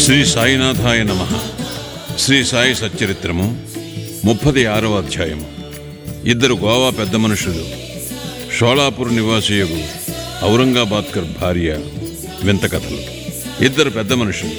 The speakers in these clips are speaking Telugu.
శ్రీ సాయినాథాయ నమ శ్రీ సాయి సచ్చరిత్రము ముప్పది ఆరవ అధ్యాయము ఇద్దరు గోవా పెద్ద మనుషులు షోలాపూర్ నివాసియగు ఔరంగాబాద్కర్ భార్య వింత కథలు ఇద్దరు పెద్ద మనుషులు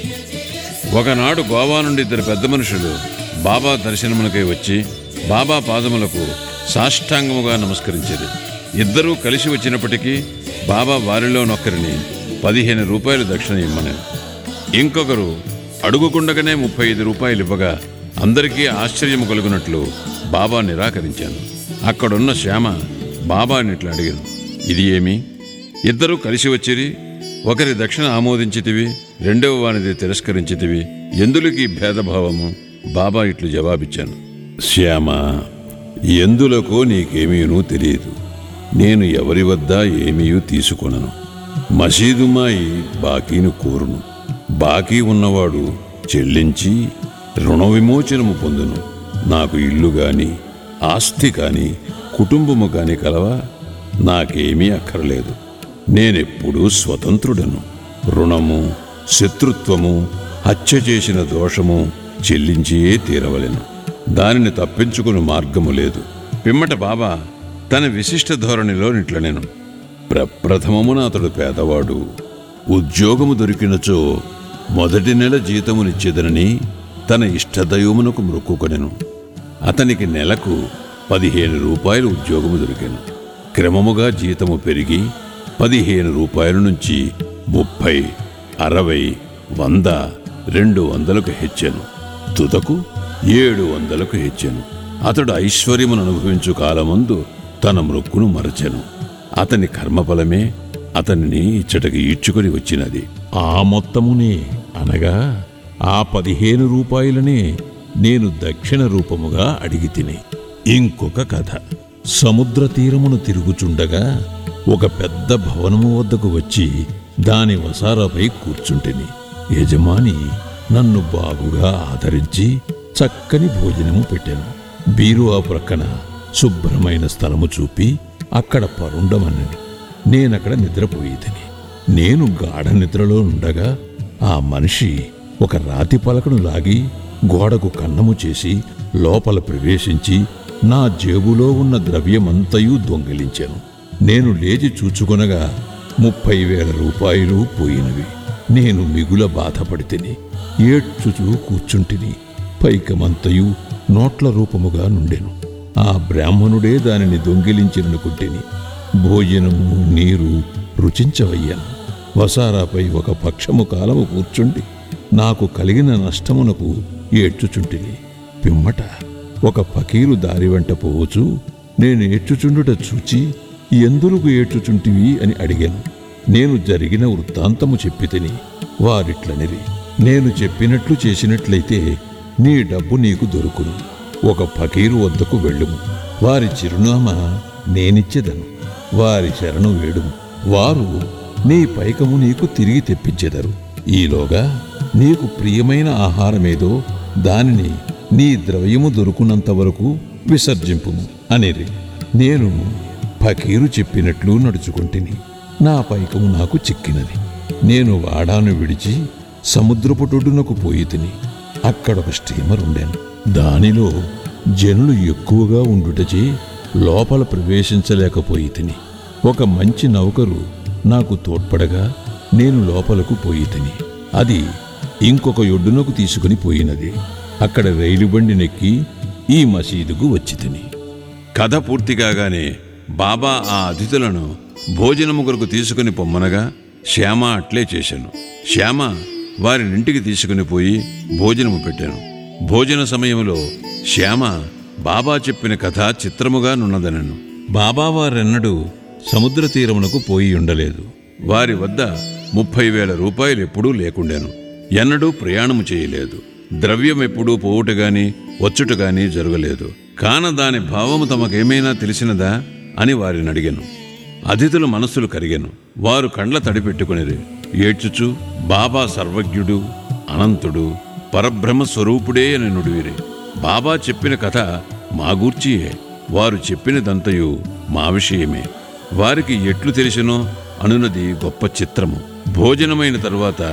ఒకనాడు గోవా నుండి ఇద్దరు పెద్ద మనుషులు బాబా దర్శనమునకై వచ్చి బాబా పాదములకు సాష్టాంగముగా నమస్కరించారు ఇద్దరూ కలిసి వచ్చినప్పటికీ బాబా వారిలో నొక్కరిని పదిహేను రూపాయలు దక్షిణ ఇమ్మనని ఇంకొకరు అడుగుకుండగానే ముప్పై ఐదు రూపాయలు ఇవ్వగా అందరికీ ఆశ్చర్యము కలుగునట్లు బాబా నిరాకరించాను అక్కడున్న శ్యామ బాబాని ఇట్లా అడిగాను ఇది ఏమి ఇద్దరూ కలిసి వచ్చిరి ఒకరి దక్షిణ ఆమోదించితివి రెండవ వానిది తిరస్కరించితివి ఎందులకి భేదభావము బాబా ఇట్లు జవాబిచ్చాను శ్యామ ఎందులకో నీకేమీనూ తెలియదు నేను ఎవరి వద్ద ఏమీ తీసుకొనను మసీదుమాయి బాకీను కోరును బాకీ ఉన్నవాడు చెల్లించి రుణ విమోచనము పొందును నాకు ఇల్లు గాని ఆస్తి కాని కుటుంబము కాని కలవా నాకేమీ అక్కర్లేదు నేనెప్పుడూ స్వతంత్రుడను రుణము శత్రుత్వము హత్య చేసిన దోషము చెల్లించియే తీరవలెను దానిని తప్పించుకుని మార్గము లేదు పిమ్మట బాబా తన విశిష్ట ధోరణిలో నిట్లనెను ప్రప్రథమమున అతడు పేదవాడు ఉద్యోగము దొరికినచో మొదటి నెల జీతమునిచ్చేదనని తన ఇష్టదైవమునకు మొక్కుకొనెను అతనికి నెలకు పదిహేను రూపాయలు ఉద్యోగము దొరికెను క్రమముగా జీతము పెరిగి పదిహేను రూపాయల నుంచి ముప్పై అరవై వంద రెండు వందలకు హెచ్చెను తుదకు ఏడు వందలకు హెచ్చెను అతడు ఐశ్వర్యమును అనుభవించు కాలమందు తన మృక్కును మరచెను అతని కర్మఫలమే అతనిని ఇచ్చటకి ఈడ్చుకొని వచ్చినది ఆ మొత్తమునే అనగా ఆ పదిహేను రూపాయలనే నేను దక్షిణ రూపముగా అడిగి తిని ఇంకొక కథ సముద్ర తీరమును తిరుగుచుండగా ఒక పెద్ద భవనము వద్దకు వచ్చి దాని వసారాపై కూర్చుంటిని యజమాని నన్ను బాగుగా ఆదరించి చక్కని భోజనము పెట్టాను బీరువా ప్రక్కన శుభ్రమైన స్థలము చూపి అక్కడ పరుండమన్నని నేనక్కడ నిద్రపోయేదని నేను గాఢ నిద్రలో ఉండగా ఆ మనిషి ఒక రాతి పలకను లాగి గోడకు కన్నము చేసి లోపల ప్రవేశించి నా జేబులో ఉన్న ద్రవ్యమంతయు దొంగిలించాను నేను లేచి చూచుకొనగా ముప్పై వేల రూపాయలు పోయినవి నేను మిగుల బాధపడితిని ఏడ్చుచూ కూర్చుంటిని పైకమంతయు నోట్ల రూపముగా నుండెను ఆ బ్రాహ్మణుడే దానిని దొంగిలించిననుకుంటేని భోజనము నీరు రుచించవయ్యాను వసారాపై ఒక పక్షము కాలము కూర్చుండి నాకు కలిగిన నష్టమునకు ఏడ్చుచుంటిని పిమ్మట ఒక ఫకీరు దారి వెంట పోవచ్చు నేను ఏడ్చుచుండుట చూచి ఎందులకు ఏడ్చుచుంటివి అని అడిగాను నేను జరిగిన వృత్తాంతము చెప్పి తిని వారిట్లనిరి నేను చెప్పినట్లు చేసినట్లయితే నీ డబ్బు నీకు దొరుకును ఒక ఫకీరు వద్దకు వెళ్ళుము వారి చిరునామా నేనిచ్చెదను వారి శరణు వేడుము వారు నీ పైకము నీకు తిరిగి తెప్పించెదరు ఈలోగా నీకు ప్రియమైన ఆహారమేదో దానిని నీ ద్రవ్యము దొరుకునంత వరకు విసర్జింపుము అనిరి నేను ఫకీరు చెప్పినట్లు నడుచుకుంటుని నా పైకము నాకు చిక్కినది నేను వాడాను విడిచి సముద్రపుటొడ్డునకు పోయి తిని అక్కడొక స్టీమర్ ఉండాను దానిలో జనులు ఎక్కువగా ఉండుటచే లోపల ప్రవేశించలేకపోయి తిని ఒక మంచి నౌకరు నాకు తోడ్పడగా నేను లోపలకు పోయి తిని అది ఇంకొక ఒడ్డునకు తీసుకుని పోయినది అక్కడ రైలు బండి నెక్కి ఈ మసీదుకు వచ్చి తిని కథ పూర్తి కాగానే బాబా ఆ అతిథులను భోజనము కొరకు తీసుకుని పొమ్మనగా శ్యామ అట్లే చేశాను శ్యామ వారినింటికి తీసుకుని పోయి భోజనము పెట్టాను భోజన సమయంలో శ్యామ బాబా చెప్పిన కథ చిత్రముగా నున్నదనను బాబా వారెన్నడూ సముద్ర తీరమునకు పోయి ఉండలేదు వారి వద్ద ముప్పై వేల రూపాయలు ఎప్పుడూ లేకుండాను ఎన్నడూ ప్రయాణము చేయలేదు ద్రవ్యం ఎప్పుడూ పోవుట గాని వచ్చుట గాని జరగలేదు కాన దాని భావము తమకేమైనా తెలిసినదా అని వారిని అడిగాను అతిథుల మనస్సులు కరిగాను వారు కండ్ల తడిపెట్టుకునిరి ఏడ్చుచు బాబా సర్వజ్ఞుడు అనంతుడు పరబ్రహ్మ స్వరూపుడే అని నుడివిరి బాబా చెప్పిన కథ మా గూర్చియే వారు చెప్పినదంతయు మా విషయమే వారికి ఎట్లు తెలిసినో అనునది గొప్ప చిత్రము భోజనమైన తరువాత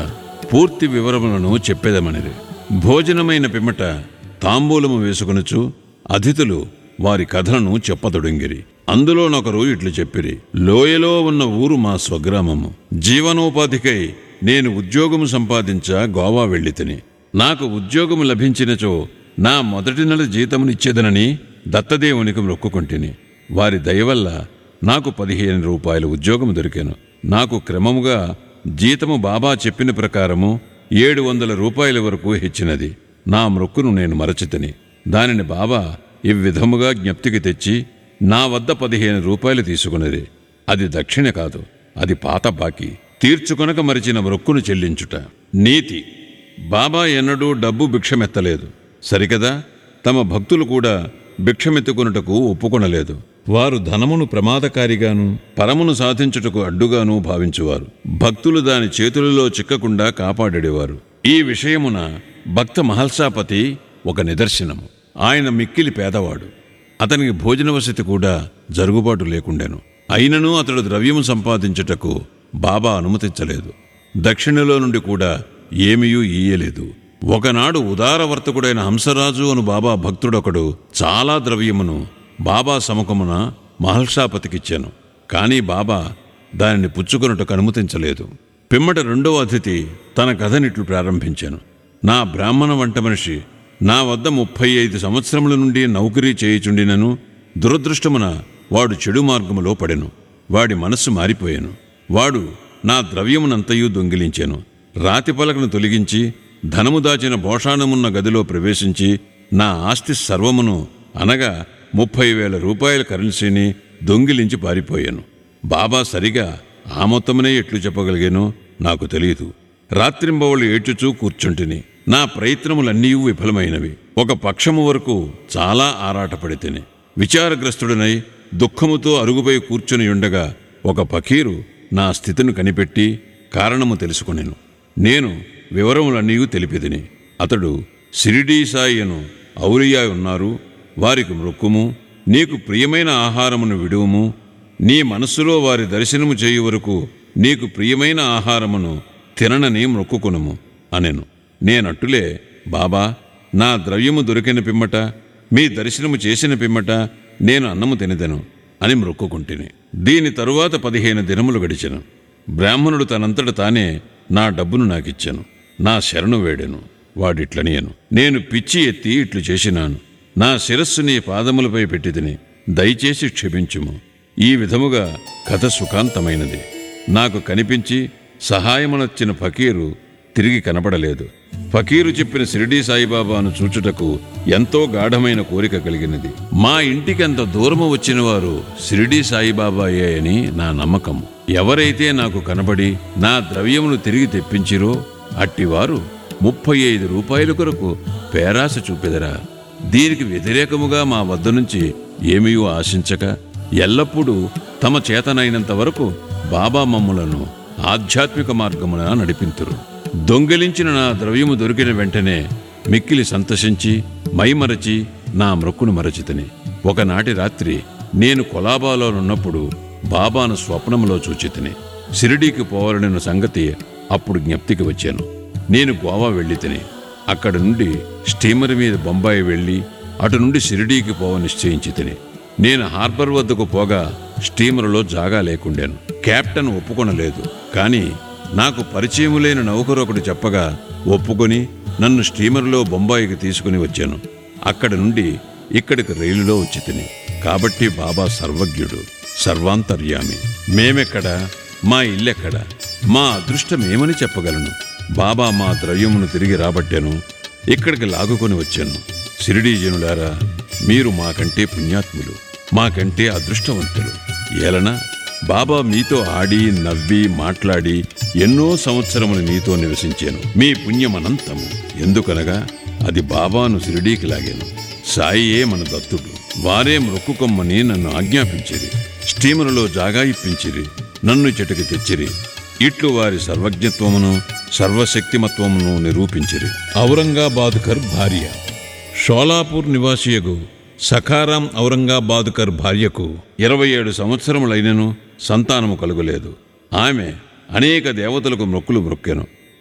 పూర్తి వివరములను చెప్పేదమనిది భోజనమైన పిమ్మట తాంబూలము వేసుకొనుచు అతిథులు వారి కథలను చెప్పతొడంగిరి అందులోనొకరు ఇట్లు చెప్పిరి లోయలో ఉన్న ఊరు మా స్వగ్రామము జీవనోపాధికై నేను ఉద్యోగము సంపాదించ గోవా వెళ్ళి తిని నాకు ఉద్యోగము లభించినచో నా మొదటి నెల జీతమునిచ్చేదనని దత్తదేవునికి మొక్కుకొంటిని వారి దయవల్ల నాకు పదిహేను రూపాయల ఉద్యోగం దొరికాను నాకు క్రమముగా జీతము బాబా చెప్పిన ప్రకారము ఏడు వందల రూపాయల వరకు హెచ్చినది నా మొక్కును నేను మరచితిని దానిని బాబా ఈ విధముగా జ్ఞప్తికి తెచ్చి నా వద్ద పదిహేను రూపాయలు తీసుకున్నది అది దక్షిణ కాదు అది పాత బాకీ తీర్చుకొనక మరిచిన మొక్కును చెల్లించుట నీతి బాబా ఎన్నడూ డబ్బు భిక్షమెత్తలేదు సరికదా తమ భక్తులు కూడా భిక్షమెత్తుకొనుటకు ఒప్పుకొనలేదు వారు ధనమును ప్రమాదకారిగాను పరమును సాధించుటకు అడ్డుగాను భావించువారు భక్తులు దాని చేతులలో చిక్కకుండా కాపాడేవారు ఈ విషయమున భక్త మహల్సాపతి ఒక నిదర్శనము ఆయన మిక్కిలి పేదవాడు అతనికి భోజన వసతి కూడా జరుగుబాటు లేకుండెను అయినను అతడు ద్రవ్యము సంపాదించుటకు బాబా అనుమతించలేదు దక్షిణలో నుండి కూడా ఏమీయూ ఈయలేదు ఒకనాడు ఉదారవర్తకుడైన హంసరాజు అను బాబా భక్తుడొకడు చాలా ద్రవ్యమును బాబా సముఖమున మహల్షాపతికిచ్చాను కానీ బాబా దానిని పుచ్చుకొనుటకు అనుమతించలేదు పిమ్మట రెండవ అతిథి తన కథనిట్లు ప్రారంభించాను నా బ్రాహ్మణ వంట మనిషి నా వద్ద ముప్పై ఐదు సంవత్సరముల నుండి నౌకరీ చేయుచుండినను దురదృష్టమున వాడు చెడు మార్గములో పడెను వాడి మనస్సు మారిపోయాను వాడు నా ద్రవ్యమునంతయు దొంగిలించాను రాతి పలకను తొలగించి ధనము దాచిన భోషాణమున్న గదిలో ప్రవేశించి నా ఆస్తి సర్వమును అనగా ముప్పై వేల రూపాయల కరెన్సీని దొంగిలించి పారిపోయాను బాబా సరిగా ఆ మొత్తమనే ఎట్లు చెప్పగలిగానో నాకు తెలియదు రాత్రింబవళ్ళు ఏడ్చుచూ కూర్చుంటిని నా ప్రయత్నములన్నీ విఫలమైనవి ఒక పక్షము వరకు చాలా ఆరాటపడితేనే విచారగ్రస్తుడనై దుఃఖముతో అరుగుపై కూర్చుని ఉండగా ఒక పకీరు నా స్థితిని కనిపెట్టి కారణము తెలుసుకొనెను నేను వివరములన్నీ తెలిపిదిని అతడు సిరిడీ సాయిను ఔలియా ఉన్నారు వారికి మృక్కుము నీకు ప్రియమైన ఆహారమును విడువుము నీ మనస్సులో వారి దర్శనము చేయు వరకు నీకు ప్రియమైన ఆహారమును తిననని మొక్కుకొనుము అనెను నేనట్టులే బాబా నా ద్రవ్యము దొరికిన పిమ్మట మీ దర్శనము చేసిన పిమ్మట నేను అన్నము తినదెను అని మొక్కుకుంటుని దీని తరువాత పదిహేను దినములు గడిచెను బ్రాహ్మణుడు తనంతట తానే నా డబ్బును నాకిచ్చాను నా శరణు వేడెను వాడిట్లనియను నేను పిచ్చి ఎత్తి ఇట్లు చేసినాను నా శిరస్సు నీ పాదములపై పెట్టితిని దయచేసి క్షమించుము ఈ విధముగా కథ సుఖాంతమైనది నాకు కనిపించి సహాయమునొచ్చిన ఫకీరు తిరిగి కనపడలేదు ఫకీరు చెప్పిన షిరిడీ సాయిబాబాను చూచుటకు ఎంతో గాఢమైన కోరిక కలిగినది మా ఇంటికంత దూరము వచ్చిన వారు షిరిడీ సాయిబాబాయే అని నా నమ్మకం ఎవరైతే నాకు కనబడి నా ద్రవ్యమును తిరిగి తెప్పించిరో అట్టివారు ముప్పై ఐదు రూపాయల కొరకు పేరాస చూపెదరా దీనికి వ్యతిరేకముగా మా వద్ద నుంచి ఏమీ ఆశించక ఎల్లప్పుడూ తమ చేతనైనంత వరకు బాబా మమ్ములను ఆధ్యాత్మిక మార్గమున నడిపింతురు దొంగిలించిన నా ద్రవ్యము దొరికిన వెంటనే మిక్కిలి సంతసించి మైమరచి నా మ్రొక్కును మరచితిని ఒకనాటి రాత్రి నేను కొలాబాలోనున్నప్పుడు బాబాను స్వప్నములో చూచితిని షిరిడీకి పోవాలన్న సంగతి అప్పుడు జ్ఞప్తికి వచ్చాను నేను గోవా వెళ్ళి తిని అక్కడి నుండి స్టీమర్ మీద బొంబాయి వెళ్ళి అటు నుండి షిరిడీకి పోవ నిశ్చయించి తిని నేను హార్బర్ వద్దకు పోగా స్టీమరులో జాగా లేకుండాను కెప్టెన్ ఒప్పుకొనలేదు కానీ నాకు పరిచయము లేని నౌకరొకడు చెప్పగా ఒప్పుకొని నన్ను స్టీమర్లో బొంబాయికి తీసుకుని వచ్చాను అక్కడి నుండి ఇక్కడికి రైలులో వచ్చి తిని కాబట్టి బాబా సర్వజ్ఞుడు సర్వాంతర్యామి మేమెక్కడ మా ఇల్లెక్కడ మా అదృష్టమేమని చెప్పగలను బాబా మా ద్రవ్యమును తిరిగి రాబట్టాను ఇక్కడికి లాగుకొని వచ్చాను సిరిడీ జనులారా మీరు మాకంటే పుణ్యాత్ములు మాకంటే అదృష్టవంతులు ఏలన బాబా మీతో ఆడి నవ్వి మాట్లాడి ఎన్నో సంవత్సరములు మీతో నివసించాను మీ పుణ్యమనంతము ఎందుకనగా అది బాబాను సిరిడీకి లాగాను సాయియే మన దత్తుడు వారే మొక్కుకొమ్మని నన్ను ఆజ్ఞాపించిరి స్టీమరులో జాగా ఇప్పించిరి నన్ను చెట్టుకి తెచ్చిరి ఇట్లు వారి సర్వజ్ఞత్వమును సర్వశక్తిమత్వమును నిరూపించిరి ఔరంగాబాద్కర్ భార్య షోలాపూర్ నివాసియగు సఖారాం ఔరంగాబాద్కర్ భార్యకు ఇరవై ఏడు సంవత్సరములైనను సంతానము కలుగలేదు ఆమె అనేక దేవతలకు మొక్కులు మొక్కెను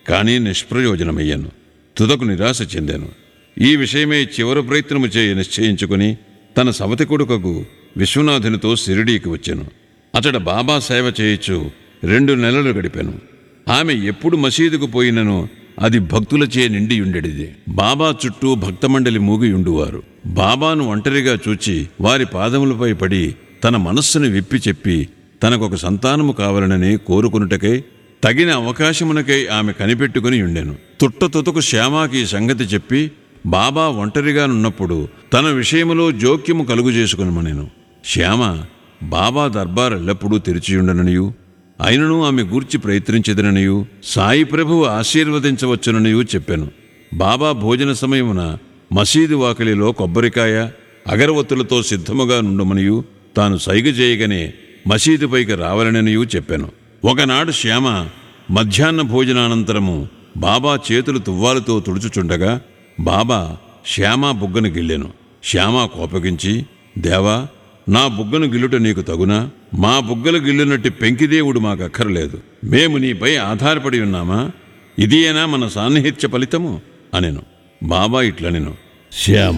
కానీ నిష్ప్రయోజనమయ్యాను తుదకు నిరాశ చెందాను ఈ విషయమై చివరి ప్రయత్నము చేయ నిశ్చయించుకుని తన సవతి కొడుకకు విశ్వనాథునితో షిరిడీకి వచ్చాను అతడ బాబా సేవ చేయొచ్చు రెండు నెలలు గడిపాను ఆమె ఎప్పుడు మసీదుకు పోయినను అది భక్తులచే నిండి ఉండేది బాబా చుట్టూ భక్తమండలి మూగి ఉండువారు బాబాను ఒంటరిగా చూచి వారి పాదములపై పడి తన మనస్సును విప్పి చెప్పి తనకొక సంతానము కావాలనని కోరుకునుటకై తగిన అవకాశమునకై ఆమె కనిపెట్టుకుని ఉండెను తుట్ట తుతకు శ్యామాకి ఈ సంగతి చెప్పి బాబా ఒంటరిగానున్నప్పుడు తన విషయములో జోక్యము కలుగు చేసుకునమనెను శ్యామ బాబా దర్బార్ ఎల్లప్పుడూ తెరిచియుండననియు అయినను ఆమె గూర్చి ప్రయత్నించదననియు సాయి ప్రభువు ఆశీర్వదించవచ్చుననియు చెప్పాను బాబా భోజన సమయమున మసీదు వాకిలిలో కొబ్బరికాయ అగరవత్తులతో సిద్ధముగా నుండమనియు తాను సైగ చేయగనే మసీదుపైకి రావాలననియు చెప్పాను ఒకనాడు శ్యామ మధ్యాహ్న భోజనానంతరము బాబా చేతులు తువ్వాలతో తుడుచుచుండగా బాబా శ్యామ బుగ్గను గిల్లెను శ్యామ కోపగించి దేవా నా బుగ్గను గిల్లుట నీకు తగునా మా బుగ్గలు గిల్లునట్టి పెంకిదేవుడు మాకు అక్కర్లేదు మేము నీపై ఆధారపడి ఉన్నామా ఇదియేనా మన సాన్నిహిత్య ఫలితము అనెను బాబా ఇట్లనెను శ్యామ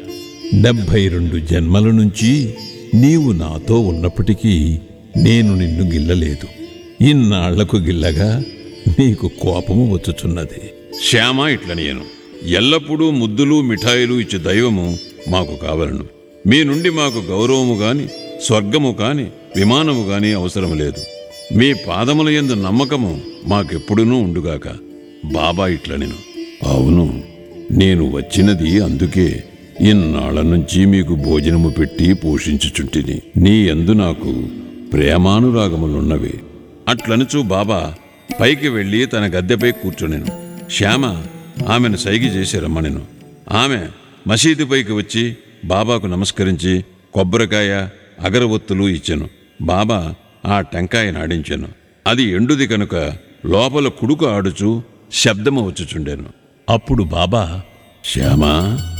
డెబ్భై రెండు జన్మల నుంచి నీవు నాతో ఉన్నప్పటికీ నేను నిన్ను గిల్లలేదు ఇన్నాళ్లకు గిల్లగా నీకు కోపము వచ్చుచున్నది శ్యామ ఇట్లనియను ఎల్లప్పుడూ ముద్దులు మిఠాయిలు ఇచ్చే దైవము మాకు కావలను మీ నుండి మాకు గౌరవము గాని స్వర్గము కాని విమానము గాని అవసరం లేదు మీ పాదముల యందు నమ్మకము మాకెప్పుడునూ ఉండుగాక బాబా ఇట్లనెను అవును నేను వచ్చినది అందుకే ఇన్నాళ్ల నుంచి మీకు భోజనము పెట్టి పోషించుచుంటిని నీ యందు నాకు ప్రేమానురాగములున్నవి అట్లనుచూ బాబా పైకి వెళ్ళి తన గద్దెపై కూర్చునెను శ్యామ ఆమెను సైగి చేసి రమ్మనెను ఆమె మసీదుపైకి వచ్చి బాబాకు నమస్కరించి కొబ్బరికాయ అగరవత్తులు ఇచ్చెను బాబా ఆ టెంకాయ నాడించెను అది ఎండుది కనుక లోపల కుడుకు ఆడుచు శబ్దము వచ్చుచుండెను అప్పుడు బాబా శ్యామా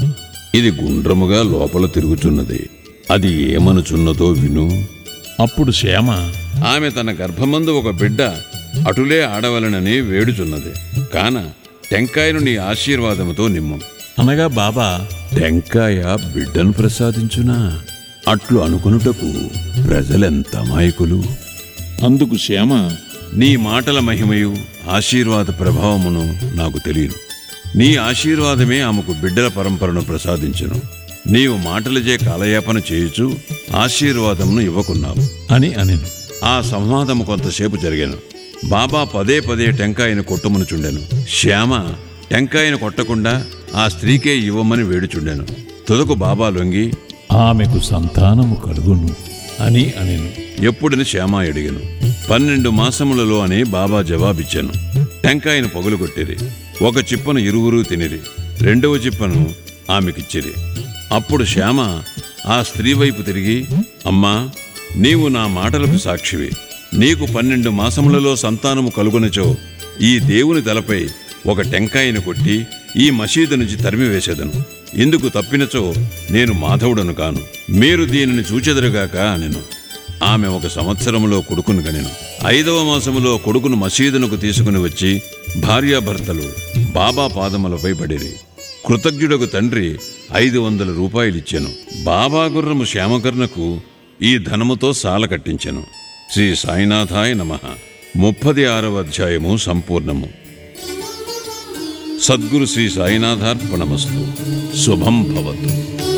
ఇది గుండ్రముగా లోపల తిరుగుచున్నది అది ఏమనుచున్నదో విను అప్పుడు శ్యామ ఆమె తన గర్భమందు ఒక బిడ్డ అటులే ఆడవలనని వేడుచున్నది కాన టెంకాయను నీ ఆశీర్వాదముతో నిమ్ము అనగా బాబా టెంకాయ బిడ్డను ప్రసాదించునా అట్లు అనుకొనుటకు ప్రజలెంత అమాయకులు అందుకు శ్యామ నీ మాటల మహిమయు ఆశీర్వాద ప్రభావమును నాకు తెలియను నీ ఆశీర్వాదమే ఆమెకు బిడ్డల పరంపరను ప్రసాదించును నీవు మాటలచే కాలయాపన చేయుచు ఆశీర్వాదమును ఇవ్వకున్నావు అని అనెను ఆ సంవాదము కొంతసేపు జరిగాను బాబా పదే పదే టెంకాయను కొట్టుమునుచుండెను శ్యామ టెంకాయను కొట్టకుండా ఆ స్త్రీకే ఇవ్వమని వేడుచుండెను తుదకు బాబా లొంగి ఆమెకు సంతానము కలుగును అని అనెను ఎప్పుడని శ్యామ అడిగాను పన్నెండు మాసములలో అని బాబా జవాబిచ్చాను టెంకాయను పొగలు కొట్టిరి ఒక చిప్పను ఇరువురు తినిరి రెండవ చిప్పను ఆమెకిచ్చిరి అప్పుడు శ్యామ ఆ స్త్రీ వైపు తిరిగి అమ్మా నీవు నా మాటలకు సాక్షివి నీకు పన్నెండు మాసములలో సంతానము కలుగునచో ఈ దేవుని తలపై ఒక టెంకాయను కొట్టి ఈ మసీదు నుంచి తరిమివేసేదను ఇందుకు తప్పినచో నేను మాధవుడను కాను మీరు దీనిని చూచెదరుగాక అనెను ఆమె ఒక సంవత్సరములో కొడుకును గనెను ఐదవ మాసములో కొడుకును మసీదునకు తీసుకుని వచ్చి భార్యాభర్తలు బాబా పాదములపై పడిరి కృతజ్ఞుడకు తండ్రి ఐదు వందల రూపాయలిచ్చెను బాబా గుర్రము శ్యామకర్ణకు ఈ ధనముతో సాల కట్టించెను శ్రీ సాయినాథాయ నమ ముప్పది ఆరవ అధ్యాయము సంపూర్ణము సద్గురు శ్రీ సాయినాథార్పణమస్తు శుభం భవతు